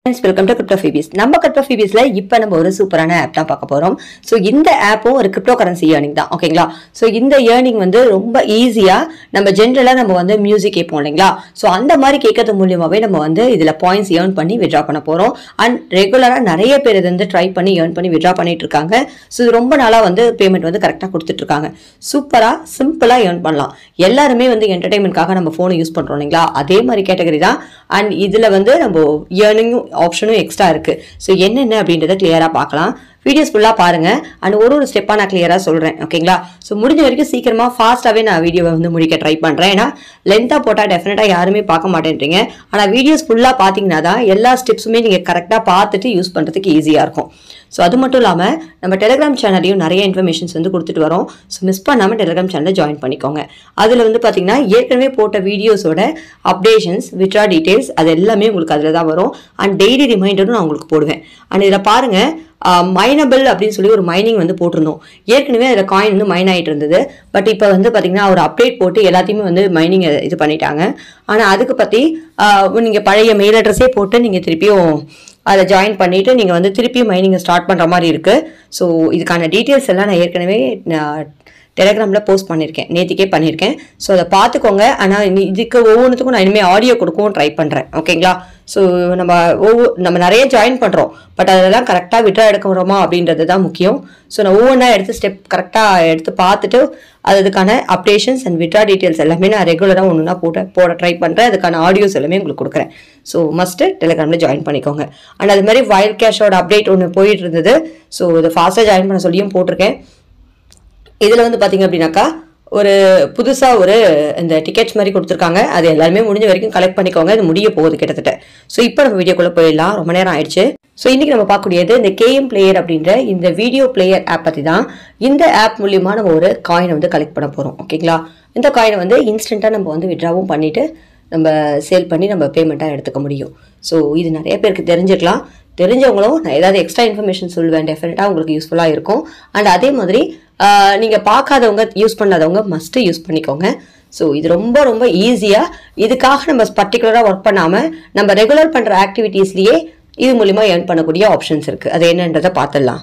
welcome to crypto ஃபீபிஸ் நம்ம crypto ஃபீபிஸ்ல இப்போ நம்ம ஒரு சூப்பரான ஆப் தான் பார்க்க போறோம் ஸோ இந்த ஆப்பும் ஒரு கிரிப்டோ கரன்சி ஏர்னிங் தான் ஓகேங்களா ஸோ இந்த ஏர்னிங் வந்து ரொம்ப ஈஸியா நம்ம ஜென்ரலாக நம்ம வந்து மியூசிக் கேட்போம் இல்லைங்களா ஸோ அந்த மாதிரி கேட்கறது மூலியமாவே நம்ம வந்து இதுல பாயிண்ட்ஸ் ஏர்ன் பண்ணி விட்ரா பண்ண போறோம் அண்ட் ரெகுலரா நிறைய பேர் இது வந்து ட்ரை பண்ணி ஏர்ன் பண்ணி விட்ரா பண்ணிட்டு இருக்காங்க ஸோ இது ரொம்ப நாளா வந்து பேமெண்ட் வந்து கரெக்டாக கொடுத்துட்டு இருக்காங்க சூப்பரா சிம்பிளா ஏர்ன் பண்ணலாம் எல்லாருமே வந்து என்டர்டைன்மெண்ட்காக நம்ம ஃபோனை யூஸ் பண்றோம் இல்லைங்களா அதே மாதிரி கேட்டகரி தான் அண்ட் இதுல வந்து நம்ம ஏர்னிங்கும் ஆப்ஷனும் எக்ஸ்ட்ரா இருக்கு ஸோ என்னென்ன அப்படின்றத கிளியரா பார்க்கலாம் வீடியோஸ் ஃபுல்லாக பாருங்க அண்ட் ஒரு ஒரு ஸ்டெப்பாக நான் கிளியராக சொல்கிறேன் ஓகேங்களா ஸோ முடிஞ்ச வரைக்கும் சீக்கிரமாக ஃபாஸ்ட்டாகவே நான் வீடியோவை வந்து முடிக்க ட்ரை பண்ணுறேன் ஏன்னா லென்த்தாக போட்டால் டெஃபினட்டாக யாருமே பார்க்க மாட்டேன்றீங்க ஆனால் வீடியோஸ் ஃபுல்லாக பார்த்தீங்கன்னா தான் எல்லா ஸ்டெப்ஸுமே நீங்கள் கரெக்டாக பார்த்துட்டு யூஸ் பண்ணுறதுக்கு ஈஸியாக இருக்கும் ஸோ அது மட்டும் இல்லாமல் நம்ம டெலிகிராம் சேனல்லையும் நிறைய இன்ஃபர்மேஷன்ஸ் வந்து கொடுத்துட்டு வரோம் ஸோ மிஸ் பண்ணாமல் டெலிகிராம் சேனலில் ஜாயின் பண்ணிக்கோங்க அதில் வந்து பார்த்தீங்கன்னா ஏற்கனவே போட்ட வீடியோஸோட அப்டேஷன்ஸ் விட்ரா டீட்டெயில்ஸ் அது எல்லாமே உங்களுக்கு அதில் தான் வரும் அண்ட் டெய்லி ரிமைண்டரும் நான் உங்களுக்கு போடுவேன் அண்ட் இதில் பாருங்கள் மைனபிள் அப்படின்னு சொல்லி ஒரு மைனிங் வந்து போட்டிருந்தோம் ஏற்கனவே அதில் காயின் வந்து மைன் ஆகிட்டு இருந்தது பட் இப்போ வந்து பார்த்தீங்கன்னா ஒரு அப்டேட் போட்டு எல்லாத்தையுமே வந்து மைனிங் இது பண்ணிட்டாங்க ஆனால் அதுக்கு பற்றி நீங்கள் பழைய மெயில் அட்ரஸே போட்டு நீங்கள் திருப்பியும் அதை ஜாயின் பண்ணிவிட்டு நீங்கள் வந்து திருப்பியும் மைனிங்கை ஸ்டார்ட் பண்ணுற மாதிரி இருக்குது ஸோ இதுக்கான டீட்டெயில்ஸ் எல்லாம் நான் ஏற்கனவே டெலிகிராமில் போஸ்ட் பண்ணியிருக்கேன் நேற்றுக்கே பண்ணியிருக்கேன் ஸோ அதை பார்த்துக்கோங்க ஆனால் இதுக்கு ஒவ்வொன்றுத்துக்கும் நான் இனிமேல் ஆடியோ கொடுக்கவும் ட்ரை பண்ணுறேன் ஓகேங்களா ஸோ நம்ம ஒவ்வொரு நம்ம நிறைய ஜாயின் பண்ணுறோம் பட் அதெல்லாம் கரெக்டாக விட்ரா எடுக்கிறோமா அப்படின்றது தான் முக்கியம் ஸோ நான் ஒவ்வொன்றா எடுத்து ஸ்டெப் கரெக்டாக எடுத்து பார்த்துட்டு அது அதுக்கான அப்டேஷன்ஸ் அண்ட் விட்ரா டீட்டெயில்ஸ் எல்லாமே நான் ரெகுலராக ஒன்று ஒன்றா போட போட ட்ரை பண்ணுறேன் அதுக்கான ஆடியோஸ் எல்லாமே உங்களுக்கு கொடுக்குறேன் ஸோ மஸ்ட்டு டெலிகிராமில் ஜாயின் பண்ணிக்கோங்க அண்ட் அது மாதிரி வயல் கேஷோட அப்டேட் ஒன்று போயிட்டு இருந்தது ஸோ இதை ஃபாஸ்ட்டாக ஜாயின் பண்ண சொல்லியும் போட்டிருக்கேன் இதில் வந்து பார்த்தீங்க அப்படின்னாக்கா ஒரு புதுசாக ஒரு இந்த டிக்கெட்ஸ் மாதிரி கொடுத்துருக்காங்க அது எல்லாருமே முடிஞ்ச வரைக்கும் கலெக்ட் பண்ணிக்கோங்க அது முடிய போகுது கிட்டத்தட்ட ஸோ இப்போ நம்ம வீடியோக்குள்ளே போயிடலாம் ரொம்ப நேரம் ஆயிடுச்சு ஸோ இன்றைக்கி நம்ம பார்க்கக்கூடியது இந்த கேஎம் பிளேயர் அப்படின்ற இந்த வீடியோ பிளேயர் ஆப் பற்றி தான் இந்த ஆப் மூலியமா நம்ம ஒரு காயினை வந்து கலெக்ட் பண்ண போகிறோம் ஓகேங்களா இந்த காயினை வந்து இன்ஸ்டண்ட்டாக நம்ம வந்து விட்ராவும் பண்ணிவிட்டு நம்ம சேல் பண்ணி நம்ம பேமெண்ட்டாக எடுத்துக்க முடியும் ஸோ இது நிறைய பேருக்கு தெரிஞ்சுக்கலாம் தெரிஞ்சவங்களும் நான் ஏதாவது எக்ஸ்ட்ரா இன்ஃபர்மேஷன் சொல்லுவேன் டெஃபினட்டாக உங்களுக்கு யூஸ்ஃபுல்லாக இருக்கும் அண்ட் அதே மாதிரி நீங்கள் பார்க்காதவங்க யூஸ் பண்ணாதவங்க மஸ்ட்டு யூஸ் பண்ணிக்கோங்க ஸோ இது ரொம்ப ரொம்ப ஈஸியாக இதுக்காக நம்ம பர்டிகுலராக ஒர்க் பண்ணாமல் நம்ம ரெகுலர் பண்ணுற ஆக்டிவிட்டீஸ்லேயே இது மூலிமா ஏர்ன் பண்ணக்கூடிய ஆப்ஷன்ஸ் இருக்குது அது என்னன்றதை பார்த்துடலாம்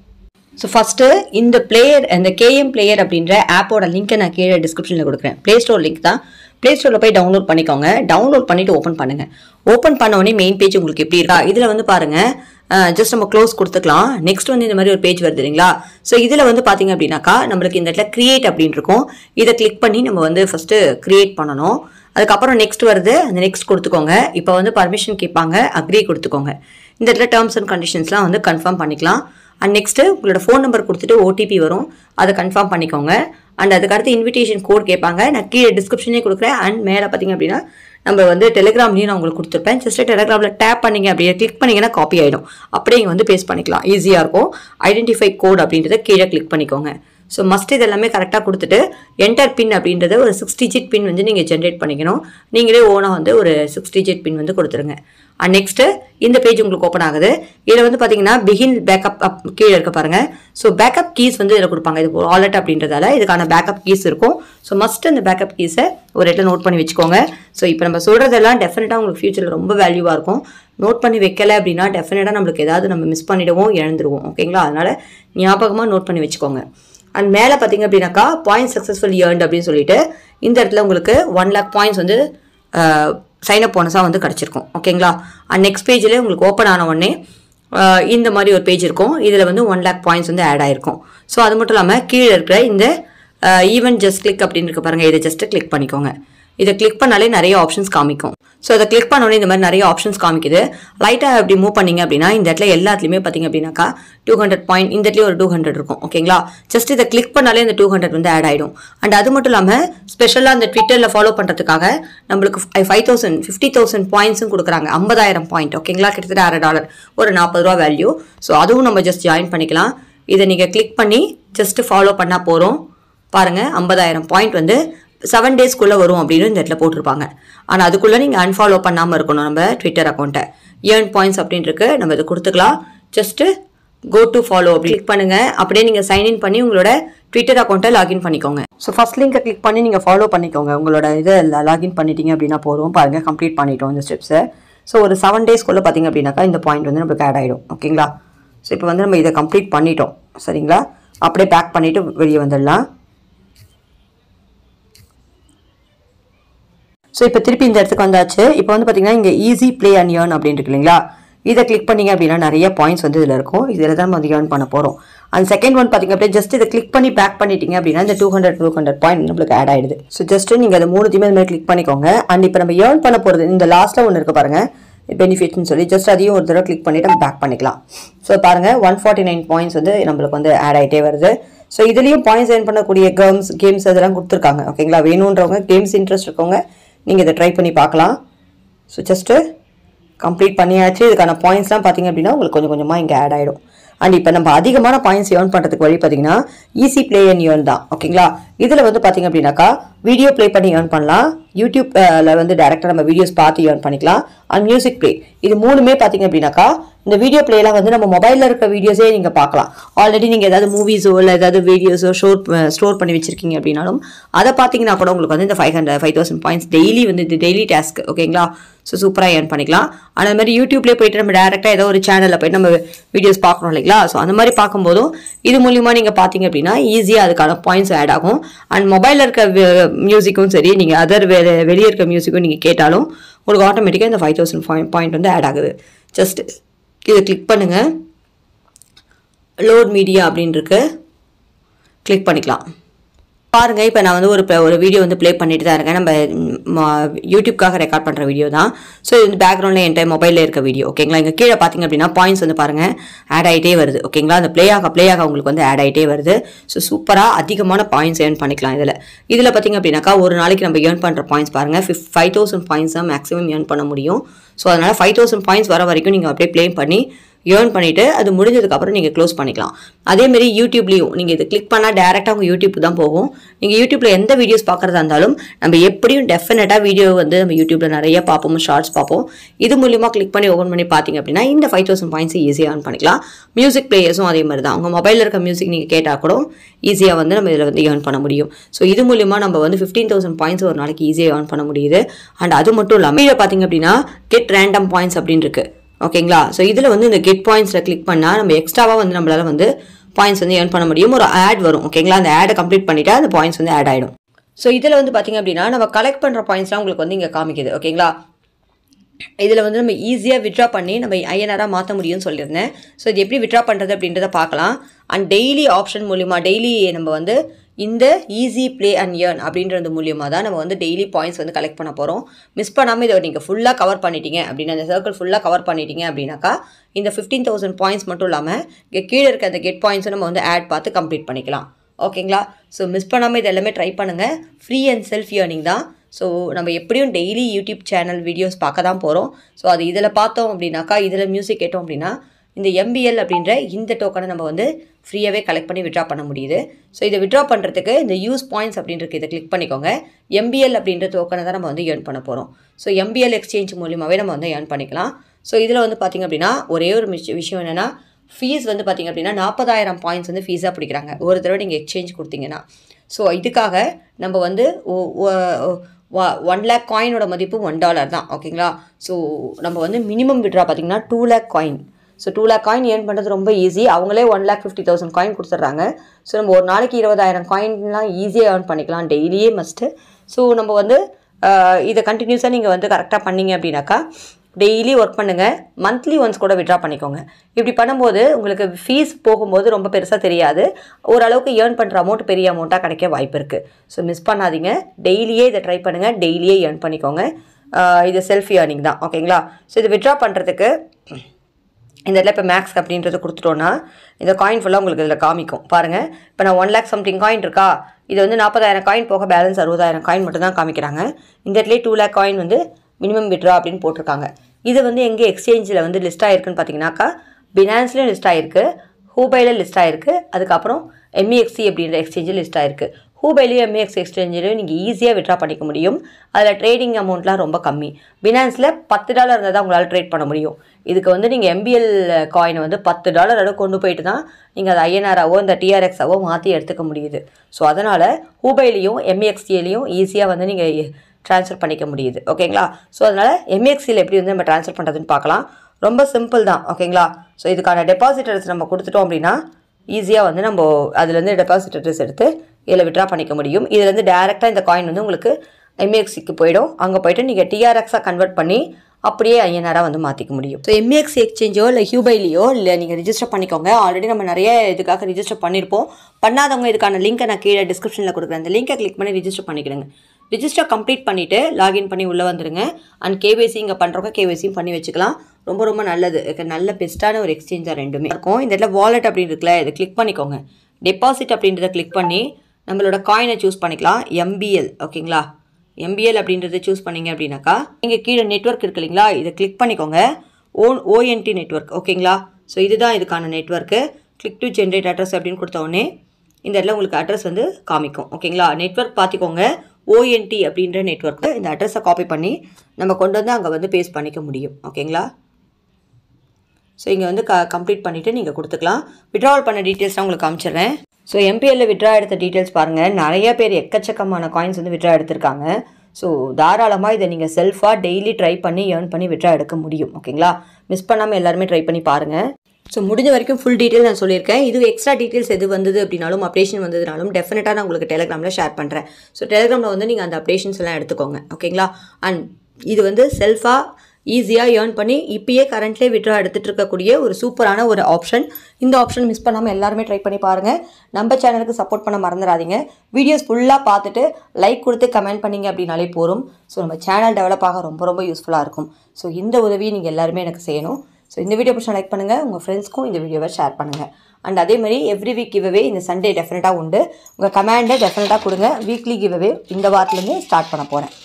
ஸோ ஃபஸ்ட்டு இந்த பிளேயர் இந்த கேஎம் பிளேயர் அப்படின்ற ஆப்போட லிங்க்கை நான் கீழே டிஸ்கிரிப்ஷனில் கொடுக்குறேன் ப்ளே ஸ்டோர் லிங்க் தான் ப்ளே ஸ்டோரில் போய் டவுன்லோட் பண்ணிக்கோங்க டவுன்லோட் பண்ணிவிட்டு ஓப்பன் பண்ணுங்கள் ஓப்பன் பண்ண உடனே மெயின் பேஜ் உங்களுக்கு எப்படி இருக்கா இதில் வந்து பாருங்கள் ஜஸ்ட் நம்ம க்ளோஸ் கொடுத்துக்கலாம் நெக்ஸ்ட் வந்து இந்த மாதிரி ஒரு பேஜ் வருது இல்லைங்களா ஸோ இதில் வந்து பார்த்தீங்க அப்படின்னாக்கா நம்மளுக்கு இந்த இடத்துல கிரியேட் அப்படின்னு இருக்கும் இதை கிளிக் பண்ணி நம்ம வந்து ஃபஸ்ட்டு கிரியேட் பண்ணணும் அதுக்கப்புறம் நெக்ஸ்ட் வருது அந்த நெக்ஸ்ட் கொடுத்துக்கோங்க இப்போ வந்து பர்மிஷன் கேட்பாங்க அக்ரி கொடுத்துக்கோங்க இந்த இடத்துல டேர்ம்ஸ் அண்ட் கண்டிஷன்ஸ்லாம் வந்து கன்ஃபார்ம் பண்ணிக்கலாம் அண்ட் நெக்ஸ்ட்டு உங்களோட ஃபோன் நம்பர் கொடுத்துட்டு ஓடிபி வரும் அதை கன்ஃபார்ம் பண்ணிக்கோங்க அண்ட் அதுக்கடுத்து இன்விடேஷன் கோட் கேட்பாங்க நான் கீழே டிஸ்கிரிப்ஷனே கொடுக்குறேன் அண்ட் மேலே பார்த்தீங்க அப்படின்னா நம்ம வந்து டெலிகிராம்லேயும் நான் உங்களுக்கு கொடுத்துருப்பேன் ஜஸ்ட் டெலிகிராமில் டேப் பண்ணிங்க அப்படியே கிளிக் பண்ணிங்கன்னா காப்பி ஆகிடும் அப்படியே இங்கே வந்து பேஸ்ட் பண்ணிக்கலாம் ஈஸியாக இருக்கும் ஐடென்டிஃபை கோட் அப்படின்றத கீழே கிளிக் பண்ணிக்கோங்க ஸோ மஸ்ட் இது எல்லாமே கரெக்டாக கொடுத்துட்டு என்டர் பின் அப்படின்றத ஒரு சிக்ஸ் டிஜிட் பின் வந்து நீங்கள் ஜென்ரேட் பண்ணிக்கணும் நீங்களே ஓனாக வந்து ஒரு சிக்ஸ் டிஜிட் பின் வந்து கொடுத்துருங்க அண்ட் நெக்ஸ்ட்டு இந்த பேஜ் உங்களுக்கு ஓப்பன் ஆகுது இதில் வந்து பார்த்தீங்கன்னா பிகின் பேக்கப் அப் கீழே இருக்க பாருங்க ஸோ பேக்கப் கீஸ் வந்து இதில் கொடுப்பாங்க இது வாலெட் அப்படின்றதால இதுக்கான பேக்கப் கீஸ் இருக்கும் ஸோ மஸ்ட் அந்த பேக்கப் கீஸை ஒரு இடத்துல நோட் பண்ணி வச்சுக்கோங்க ஸோ இப்போ நம்ம சொல்கிறதெல்லாம் டெஃபினட்டாக உங்களுக்கு ஃபியூச்சரில் ரொம்ப வேல்யூவாக இருக்கும் நோட் பண்ணி வைக்கல அப்படின்னா டெஃபினட்டாக நம்மளுக்கு ஏதாவது நம்ம மிஸ் பண்ணிடுவோம் இழந்துருவோம் ஓகேங்களா அதனால் ஞாபகமாக நோட் பண்ணி வச்சுக்கோங்க அண்ட் மேலே பார்த்தீங்க அப்படின்னாக்கா பாயிண்ட் சக்ஸஸ்ஃபுல் ஏர்ன்ட் அப்படின்னு சொல்லிட்டு இந்த இடத்துல உங்களுக்கு ஒன் லேக் பாயிண்ட்ஸ் வந்து சைன் அப் போனஸாக வந்து கிடச்சிருக்கும் ஓகேங்களா அண்ட் நெக்ஸ்ட் பேஜில் உங்களுக்கு ஓப்பன் ஆன உடனே இந்த மாதிரி ஒரு பேஜ் இருக்கும் இதில் வந்து ஒன் லேக் பாயிண்ட்ஸ் வந்து ஆட் ஆயிருக்கும் ஸோ அது மட்டும் இல்லாமல் கீழே இருக்கிற இந்த ஈவன் ஜஸ்ட் கிளிக் அப்படின்னு இருக்க பாருங்கள் இதை ஜஸ்ட்டு கிளிக் பண்ணிக்கோங்க இதை கிளிக் பண்ணாலே நிறைய ஆப்ஷன்ஸ் காமிக்கும் ஸோ அதை கிளிக் பண்ணோடனே இந்த மாதிரி நிறைய ஆப்ஷன்ஸ் காமிக்குது லைட்டாக அப்படி மூவ் பண்ணீங்க அப்படின்னா இந்த இடத்துல எல்லாத்துலேயுமே பார்த்தீங்க அப்படின்னாக்கா டூ ஹண்ட்ரட் பாயிண்ட் இந்த இடத்துல ஒரு டூ ஹண்ட்ரட் இருக்கும் ஓகேங்களா ஜஸ்ட் இதை கிளிக் பண்ணாலே இந்த டூ ஹண்ட்ரட் வந்து ஆட் ஆகிடும் அண்ட் அது மட்டும் இல்லாமல் ஸ்பெஷலாக அந்த ட்விட்டரில் ஃபாலோ பண்ணுறதுக்காக நம்மளுக்கு ஃபைவ் தௌசண்ட் ஃபிஃப்டி தௌசண்ட் பாயிண்ட்ஸும் கொடுக்குறாங்க ஐம்பதாயிரம் பாயிண்ட் ஓகேங்களா கிட்டத்தட்ட அரை டாலர் ஒரு நாற்பது ரூபா வேல்யூ ஸோ அதுவும் நம்ம ஜஸ்ட் ஜாயின் பண்ணிக்கலாம் இதை நீங்கள் கிளிக் பண்ணி ஜஸ்ட் ஃபாலோ பண்ணால் போகிறோம் பாருங்கள் ஐம்பதாயிரம் பாயிண்ட் வந்து செவன் டேஸ்க்குள்ளே வரும் அப்படின்னு இந்த இடத்துல போட்டிருப்பாங்க ஆனால் அதுக்குள்ளே நீங்கள் அன்ஃபாலோ பண்ணாமல் இருக்கணும் நம்ம ட்விட்டர் அக்கௌண்ட்டை ஏர்ன் பாயிண்ட்ஸ் அப்படின்ட்டு நம்ம இதை கொடுத்துக்கலாம் ஜஸ்ட்டு கோ டு ஃபாலோ அப்படி கிளிக் பண்ணுங்க அப்படியே நீங்கள் சைன்இன் பண்ணி உங்களோட ட்விட்டர் அக்கௌண்ட்டை லாகின் பண்ணிக்கோங்க ஸோ ஃபர்ஸ்ட் லிங்கை கிளிக் பண்ணி நீங்கள் ஃபாலோ பண்ணிக்கோங்க உங்களோட இதை லாகின் பண்ணிட்டீங்க அப்படின்னா போதும் பாருங்கள் கம்ப்ளீட் பண்ணிட்டோம் இந்த ஸ்டெப்ஸை ஸோ ஒரு செவன் டேஸ்க்குள்ளே பார்த்தீங்க அப்படின்னாக்கா இந்த பாயிண்ட் வந்து நம்மளுக்கு ஆட் ஆகிடும் ஓகேங்களா ஸோ இப்போ வந்து நம்ம இதை கம்ப்ளீட் பண்ணிட்டோம் சரிங்களா அப்படியே பேக் பண்ணிவிட்டு வெளியே வந்துடலாம் ஸோ இப்போ திருப்பி இந்த இடத்துக்கு வந்தாச்சு இப்போ வந்து பார்த்தீங்கன்னா இங்கே ஈஸி ப்ளே அண்ட் ஏர்ன் அப்படின்னு இருக்கு இல்லைங்களா இதை கிளிக் பண்ணீங்க அப்படின்னா நிறைய பாயிண்ட்ஸ் வந்து இதில் இருக்கும் இதில் தான் நம்ம வந்து ஏர்ன் பண்ண போகிறோம் அந்த செகண்ட் ஒன் பார்த்தீங்க அப்படியே ஜஸ்ட் இதை கிளிக் பண்ணி பேக் பண்ணிட்டீங்க அப்படின்னா இந்த two hundred two hundred point நம்மளுக்கு ஆட் ஆயிடுது ஸோ ஜஸ்ட் நீங்கள் அதை மூணுத்தையுமே இந்த மாதிரி கிளிக் பண்ணிக்கோங்க அண்ட் இப்போ நம்ம ஏர்ன் பண்ண போகிறது இந்த லாஸ்ட்டில் ஒன்று இருக்கு பாருங்க பெனிஃபிட்ஸ்னு சொல்லி ஜஸ்ட் அதையும் ஒரு தடவை கிளிக் பண்ணிட்டு நம்ம பேக் பண்ணிக்கலாம் ஸோ பாருங்க ஒன் ஃபார்ட்டி நைன் பாயிண்ட்ஸ் வந்து நம்மளுக்கு வந்து ஆட் ஆகிட்டே வருது ஸோ இதுலேயும் பாயிண்ட்ஸ் ஏர்ன் பண்ணக்கூடிய கேம்ஸ் கேம்ஸ் அதெல்லாம் கொடுத்துருக்காங்க ஓகேங்களா வேணுன்றவங்க கேம்ஸ் இன்ட்ரெஸ்ட் இருக்கவங்க நீங்கள் இதை ட்ரை பண்ணி பார்க்கலாம் ஸோ ஜஸ்ட்டு கம்ப்ளீட் பண்ணியாச்சு இதுக்கான பாயிண்ட்ஸ்லாம் பார்த்தீங்க அப்படின்னா உங்களுக்கு கொஞ்சம் கொஞ்சமாக இங்கே ஆட் ஆகிடும் அண்ட் இப்போ நம்ம அதிகமான பாயிண்ட்ஸ் ஏர்ன் பண்ணுறதுக்கு வழி பார்த்தீங்கன்னா ஈஸி ப்ளே அண்ட் ஏர்ன் தான் ஓகேங்களா இதில் வந்து பார்த்தீங்க அப்படின்னாக்கா வீடியோ ப்ளே பண்ணி ஏர்ன் பண்ணலாம் யூடியூப்ல வந்து டேரெக்டாக நம்ம வீடியோஸ் பார்த்து ஏர்ன் பண்ணிக்கலாம் அண்ட் மியூசிக் ப்ளே இது மூணுமே பார்த்தீங்க அப்படின்னாக்கா இந்த வீடியோ பிளேலாம் வந்து நம்ம மொபைலில் இருக்க வீடியோஸே நீங்கள் பார்க்கலாம் ஆல்ரெடி நீங்கள் ஏதாவது மூவிஸோ இல்லை ஏதாவது வீடியோஸோ ஸ்டோர் ஸ்டோர் பண்ணி வச்சிருக்கீங்க அப்படின்னாலும் அதை பார்த்தீங்கன்னா கூட உங்களுக்கு வந்து இந்த five hundred five thousand points daily வந்து இது டெய்லி டாஸ்க் ஓகேங்களா ஸோ சூப்பராக ஏர்ன் பண்ணிக்கலாம் ஆனால் அது மாதிரி யூடியூப்லேயே போயிட்டு நம்ம டேரெக்டாக ஏதோ ஒரு சேனலில் போயிட்டு நம்ம வீடியோஸ் பார்க்குறோம் இல்லைங்களா ஸோ அந்த மாதிரி பார்க்கும்போதும் இது மூலியமா நீங்கள் பார்த்தீங்க அப்படின்னா ஈஸியாக அதுக்கான பாயிண்ட்ஸ் ஆட் ஆகும் அண்ட் மொபைலில் இருக்க மியூசிக்கும் சரி நீங்கள் அதர் வேறு வெளியே இருக்க மியூசிக்கும் நீங்கள் கேட்டாலும் உங்களுக்கு ஆட்டோமேட்டிக்காக இந்த ஃபைவ் தௌசண்ட் பாயிண்ட் வந்து ஆட் ஆகுது ஜஸ்ட் இதை கிளிக் பண்ணுங்கள் லோட் மீடியா அப்படின்னு இருக்கு கிளிக் பண்ணிக்கலாம் பாருங்க இப்போ நான் வந்து ஒரு pl- ஒரு வீடியோ வந்து ப்ளே பண்ணிட்டு தான் இருக்கேன் நம்ம ம், யூடியூப்காக ரெக்கார்ட் பண்ணுற வீடியோ தான் ஸோ இது வந்து பேக்ரவுண்டில் என்கிட்ட மொபைலில் இருக்க வீடியோ ஓகேங்களா இங்கே கீழே பார்த்தீங்க அப்படின்னா பாயிண்ட்ஸ் வந்து பாருங்கள் ஆட் ஆகிட்டே வருது ஓகேங்களா அந்த ப்ளே ஆக ப்ளே ஆக உங்களுக்கு வந்து ஆட் ஆகிட்டே வருது ஸோ சூப்பராக அதிகமான பாயிண்ட்ஸ் ஏர்ன் பண்ணிக்கலாம் இதில் இதில் பார்த்தீங்க அப்படின்னாக்கா ஒரு நாளைக்கு நம்ம ஏர்ன் பண்ணுற பாயிண்ட்ஸ் பாருங்கள் ஃபிஃப் ஃபைவ் தௌசண்ட் பாயிண்ட்ஸ் தான் மேக்ஸிமம் ஏர்ன் பண்ண முடியும் ஸோ அதனால் ஃபைவ் தௌசண்ட் பாயிண்ட்ஸ் வர வரைக்கும் நீங்கள் அப்படியே ப்ளே பண்ணி ஏர்ன் பண்ணிவிட்டு அது முடிஞ்சதுக்கப்புறம் நீங்கள் க்ளோஸ் பண்ணிக்கலாம் அதேமாரி யூடியூப்லேயும் நீங்கள் இது கிளிக் பண்ணால் டேரெக்டாக உங்கள் யூடியூப் தான் போகும் நீங்கள் யூடியூப்பில் எந்த வீடியோஸ் பார்க்குறதா இருந்தாலும் நம்ம எப்படியும் டெஃபினட்டாக வீடியோ வந்து நம்ம யூடியூப்பில் நிறைய பார்ப்போம் ஷார்ட்ஸ் பார்ப்போம் இது மூலியமாக கிளிக் பண்ணி ஓப்பன் பண்ணி பார்த்தீங்க அப்படின்னா இந்த ஃபைவ் தௌசண்ட் பாயிண்ட்ஸ் ஈஸியாக ஏர்ன் பண்ணிக்கலாம் மியூசிக் பிளேயர்ஸும் அதே மாதிரி தான் உங்கள் மொபைலில் இருக்க மியூசிக் நீங்கள் கேட்டால் கூட ஈஸியாக வந்து நம்ம இதில் வந்து ஏர்ன் பண்ண முடியும் ஸோ இது மூலியமாக நம்ம வந்து ஃபிஃப்டீன் தௌசண்ட் பாயிண்ட்ஸ் ஒரு நாளைக்கு ஈஸியாக ஏர்ன் பண்ண முடியுது அண்ட் அது மட்டும் இல்லாமல் கீழே பார்த்தீங்க அப்படின்னா கெட் ரேண்டம் பாயிண்ட்ஸ் அப்படின்னு இருக்கு ஓகேங்களா ஸோ இதில் வந்து இந்த கெட் பாயிண்ட்ஸில் கிளிக் பண்ணால் நம்ம எக்ஸ்ட்ராவாக வந்து நம்மளால வந்து பாயிண்ட்ஸ் வந்து ஏர்ன் பண்ண முடியும் ஒரு ஆட் வரும் ஓகேங்களா அந்த ஆடை கம்ப்ளீட் பண்ணிட்டா அந்த பாயிண்ட்ஸ் வந்து ஆட் ஆகிடும் ஸோ இதில் வந்து பார்த்தீங்க அப்படின்னா நம்ம கலெக்ட் பண்ணுற பாயிண்ட்ஸ்லாம் உங்களுக்கு வந்து இங்கே காமிக்குது ஓகேங்களா இதில் வந்து நம்ம ஈஸியாக விட்ரா பண்ணி நம்ம ஐஎன்ஆராக மாற்ற முடியும்னு சொல்லியிருந்தேன் ஸோ இது எப்படி விட்ரா பண்ணுறது அப்படின்றத பார்க்கலாம் அண்ட் டெய்லி ஆப்ஷன் மூலிமா டெய்லி நம்ம வந்து இந்த ஈஸி ப்ளே அண்ட் ஏர்ன் அப்படின்றது மூலியமாக தான் நம்ம வந்து டெய்லி பாயிண்ட்ஸ் வந்து கலெக்ட் பண்ண போகிறோம் மிஸ் பண்ணாமல் இதை நீங்கள் ஃபுல்லாக கவர் பண்ணிட்டீங்க அப்படின்னு அந்த சர்க்கிள் ஃபுல்லாக கவர் பண்ணிட்டீங்க அப்படின்னாக்கா இந்த ஃபிஃப்டீன் தௌசண்ட் பாயிண்ட்ஸ் மட்டும் இல்லாமல் இங்கே கீழே இருக்க அந்த கெட் பாயிண்ட்ஸும் நம்ம வந்து ஆட் பார்த்து கம்ப்ளீட் பண்ணிக்கலாம் ஓகேங்களா ஸோ மிஸ் பண்ணாமல் இது எல்லாமே ட்ரை பண்ணுங்கள் ஃப்ரீ அண்ட் செல்ஃப் ஏர்னிங் தான் ஸோ நம்ம எப்படியும் டெய்லி யூடியூப் சேனல் வீடியோஸ் பார்க்க தான் போகிறோம் ஸோ அது இதில் பார்த்தோம் அப்படின்னாக்கா இதில் மியூசிக் கேட்டோம் அப்படின்னா இந்த எம்பிஎல் அப்படின்ற இந்த டோக்கனை நம்ம வந்து ஃப்ரீயாகவே கலெக்ட் பண்ணி விட்ரா பண்ண முடியுது ஸோ இதை விட்ரா பண்ணுறதுக்கு இந்த யூஸ் பாயிண்ட்ஸ் அப்படின்றது இதை கிளிக் பண்ணிக்கோங்க எம்பிஎல் அப்படின்ற டோக்கனை தான் நம்ம வந்து ஏர்ன் பண்ண போகிறோம் ஸோ எம்பிஎல் எக்ஸ்சேஞ்ச் மூலியமாகவே நம்ம வந்து ஏர்ன் பண்ணிக்கலாம் ஸோ இதில் வந்து பார்த்திங்க அப்படின்னா ஒரே ஒரு விஷ- விஷயம் என்னென்னா ஃபீஸ் வந்து பார்த்திங்க அப்படின்னா நாற்பதாயிரம் பாயிண்ட்ஸ் வந்து ஃபீஸாக பிடிக்கிறாங்க ஒரு தடவை நீங்கள் எக்ஸ்சேஞ்ச் கொடுத்தீங்கன்னா ஸோ இதுக்காக நம்ம வந்து ஒன் லேக் காயினோட மதிப்பு ஒன் டாலர் தான் ஓகேங்களா ஸோ நம்ம வந்து மினிமம் விட்ரா பார்த்தீங்கன்னா two lakh coin so two lakh coin earn பண்ணுறது ரொம்ப ஈஸி அவங்களே one lakh fifty thousand coin கொடுத்துட்றாங்க ஸோ நம்ம ஒரு நாளைக்கு இருபதாயிரம் காயின்லாம் ஈஸியாக ஏர்ன் பண்ணிக்கலாம் டெய்லியே மஸ்ட்டு ஸோ நம்ம வந்து ஆஹ், இதை கண்டினியூஸாக நீங்கள் வந்து கரெக்டாக பண்ணீங்க அப்படின்னாக்கா டெய்லி ஒர்க் பண்ணுங்கள் மந்த்லி ஒன்ஸ் கூட விட்ரா பண்ணிக்கோங்க இப்படி பண்ணும்போது உங்களுக்கு ஃபீஸ் போகும்போது ரொம்ப பெருசாக தெரியாது ஓரளவுக்கு ஏர்ன் பண்ணுற அமௌண்ட் பெரிய அமௌண்ட்டாக கிடைக்க வாய்ப்பு இருக்குது ஸோ மிஸ் பண்ணாதீங்க டெய்லியே இதை ட்ரை பண்ணுங்கள் டெய்லியே ஏர்ன் பண்ணிக்கோங்க ஆஹ் இது செல்ஃப் ஏர்னிங் தான் ஓகேங்களா ஸோ இது விட்ரா பண்ணுறதுக்கு இந்த இடத்துல இப்போ மேக்ஸ் அப்படின்றது கொடுத்துட்டோன்னா இந்த காயின் ஃபுல்லாக உங்களுக்கு இதில் காமிக்கும் பாருங்கள் இப்போ நான் ஒன் லேக் சம்திங் காயின் இருக்கா இது வந்து நாற்பதாயிரம் காயின் போக பேலன்ஸ் அறுபதாயிரம் காயின் மட்டும் தான் காமிக்கிறாங்க இந்த இடத்துல டூ லேக் காயின் வந்து மினிமம் விட்ரா அப்படின்னு போட்டிருக்காங்க இது வந்து எங்கே எக்ஸ்சேஞ்சில் வந்து லிஸ்ட் ஆகிருக்குன்னு பார்த்தீங்கன்னாக்கா பினான்ஸ்லேயும் லிஸ்ட் ஆகிருக்கு ஹூபையில் லிஸ்ட் ஆகிருக்கு அதுக்கப்புறம் எம்இஎக்சி அப்படின்ற எக்ஸ்சேஞ்சில் லிஸ்ட் ஆகிருக்கு ஹூபைலையும் எம்ஏஎக்ஸ் எக்ஸ்சேஞ்சிலையும் நீங்கள் ஈஸியாக விட்ரா பண்ணிக்க முடியும் அதில் ட்ரேடிங் அமௌண்ட்லாம் ரொம்ப கம்மி பினான்ஸில் பத்து டாலர் இருந்தால் தான் உங்களால் ட்ரேட் பண்ண முடியும் இதுக்கு வந்து நீங்கள் எம்பிஎல் காயினை வந்து பத்து டாலர் அளவு கொண்டு போயிட்டு தான் நீங்கள் அதை ஐஎன்ஆராவோ இந்த டிஆர்எக்ஸாவோ மாற்றி எடுத்துக்க முடியுது ஸோ அதனால் ஹூபைலையும் எம்ஏஎக்ஸ்டிலையும் ஈஸியாக வந்து நீங்கள் ட்ரான்ஸ்ஃபர் பண்ணிக்க முடியுது ஓகேங்களா ஸோ அதனால் எம்எக்ஸியில் எப்படி வந்து நம்ம ட்ரான்ஸ்ஃபர் பண்ணுறதுன்னு பார்க்கலாம் ரொம்ப சிம்பிள் தான் ஓகேங்களா ஸோ இதுக்கான டெபாசிட் அட்ரஸ் நம்ம கொடுத்துட்டோம் அப்படின்னா ஈஸியாக வந்து நம்ம அதுலேருந்து டெபாசிட் அட்ரஸ் எடுத்து இதில் விட்ரா பண்ணிக்க முடியும் இதுலேருந்து டேரெக்டாக இந்த காயின் வந்து உங்களுக்கு எம்ஏஎக்ஸிக்கு போயிடும் அங்கே போயிட்டு நீங்கள் டிஆர்எக்ஸாக கன்வெர்ட் பண்ணி அப்படியே ஐஎன்ஆராக வந்து மாற்றிக்க முடியும் ஸோ எம்ஏஎக்ஸ் எக்ஸ்சேஞ்சோ இல்லை ஹியூபைலியோ இல்லை நீங்கள் ரிஜிஸ்டர் பண்ணிக்கோங்க ஆல்ரெடி நம்ம நிறைய இதுக்காக ரிஜிஸ்டர் பண்ணியிருப்போம் பண்ணாதவங்க இதுக்கான லிங்க்கை நான் கீழே டிஸ்கிரிப்ஷனில் கொடுக்குறேன் அந்த லிங்கை கிளிக் பண்ணி ரிஜிஸ்டர் பண்ணிக்கிடுங்க ரிஜிஸ்டர் கம்ப்ளீட் பண்ணிவிட்டு லாகின் பண்ணி உள்ளே வந்துடுங்க அண்ட் கேவைசி இங்கே பண்ணுறவங்க கேவைசியும் பண்ணி வச்சுக்கலாம் ரொம்ப ரொம்ப நல்லது இது நல்ல பெஸ்ட்டான ஒரு எக்ஸ்சேஞ்சாக ரெண்டுமே இருக்கும் இந்த இடத்துல வாலெட் அப்படின்னு இருக்குல்ல இதை கிளிக் பண்ணிக்கோங்க டெபாசிட் அப்படின்றத கிளிக் பண்ணி நம்மளோட காயினை சூஸ் பண்ணிக்கலாம் எம்பிஎல் ஓகேங்களா எம்பிஎல் அப்படின்றத சூஸ் பண்ணீங்க அப்படின்னாக்கா இங்கே கீழே நெட்வொர்க் இருக்கு இல்லைங்களா இதை கிளிக் பண்ணிக்கோங்க ஓன் ஓஎன்டி நெட்வொர்க் ஓகேங்களா ஸோ இதுதான் இதுக்கான நெட்வொர்க்கு கிளிக் டு ஜென்ரேட் அட்ரஸ் அப்படின்னு கொடுத்த உடனே இந்த இடத்துல உங்களுக்கு அட்ரஸ் வந்து காமிக்கும் ஓகேங்களா நெட்வொர்க் பார்த்துக்கோங்க ஓஎன்டி அப்படின்ற நெட்வொர்க்கு இந்த அட்ரஸை காப்பி பண்ணி நம்ம கொண்டு வந்து அங்கே வந்து பேஸ்ட் பண்ணிக்க முடியும் ஓகேங்களா ஸோ இங்கே வந்து க கம்ப்ளீட் பண்ணிவிட்டு நீங்கள் கொடுத்துக்கலாம் விட்ராவல் பண்ண டீட்டெயில்ஸ் நான் உங்களுக்கு காமிச்சிடுறேன் ஸோ எம்பிஎல்ல விட்ரா எடுத்த டீட்டெயில்ஸ் பாருங்கள் நிறைய பேர் எக்கச்சக்கமான காயின்ஸ் வந்து விட்ரா எடுத்திருக்காங்க ஸோ தாராளமாக இதை நீங்கள் செல்ஃபாக டெய்லி ட்ரை பண்ணி ஏர்ன் பண்ணி விட்ரா எடுக்க முடியும் ஓகேங்களா மிஸ் பண்ணாமல் எல்லாருமே ட்ரை பண்ணி பாருங்கள் ஸோ முடிஞ்ச வரைக்கும் ஃபுல் டீட்டெயில் நான் சொல்லியிருக்கேன் இது எக்ஸ்ட்ரா டீட்டெயில்ஸ் எது வந்தது அப்படின்னாலும் அப்டேஷன் வந்ததுனாலும் டெஃபினட்டாக நான் உங்களுக்கு டெலிகிராமில் ஷேர் பண்ணுறேன் ஸோ டெலிகிராமில் வந்து நீங்கள் அந்த அப்டேஷன்ஸ் எல்லாம் எடுத்துக்கோங்க ஓகேங்களா அண்ட் இது வந்து செல்ஃபாக ஈஸியாக ஏர்ன் பண்ணி இப்பயே கரண்ட்லேயே விட்ரா எடுத்துகிட்டு இருக்கக்கூடிய ஒரு சூப்பரான ஒரு ஆப்ஷன் இந்த ஆப்ஷன் மிஸ் பண்ணாமல் எல்லாருமே ட்ரை பண்ணி பாருங்கள் நம்ம சேனலுக்கு சப்போர்ட் பண்ண மறந்துடாதீங்க வீடியோஸ் ஃபுல்லாக பார்த்துட்டு லைக் கொடுத்து கமெண்ட் பண்ணீங்க அப்படின்னாலே போதும் ஸோ நம்ம சேனல் டெவலப் ஆக ரொம்ப ரொம்ப யூஸ்ஃபுல்லாக இருக்கும் ஸோ இந்த உதவியை நீங்கள் எல்லாருமே எனக்கு செய்யணும் ஸோ இந்த வீடியோ பிடிச்சா லைக் பண்ணுங்கள் உங்கள் ஃப்ரெண்ட்ஸ்க்கும் இந்த வீடியோவை ஷேர் பண்ணுங்கள் அண்ட் அதே மாதிரி எவ்ரி வீக் கிவ்அவே இந்த சண்டே டெஃபினட்டாக உண்டு உங்கள் கமெண்டை டெஃபினட்டாக கொடுங்க வீக்லி கிவ்அவே இந்த வாரத்துலேருந்து ஸ்டார்ட் பண்ண போகிறேன்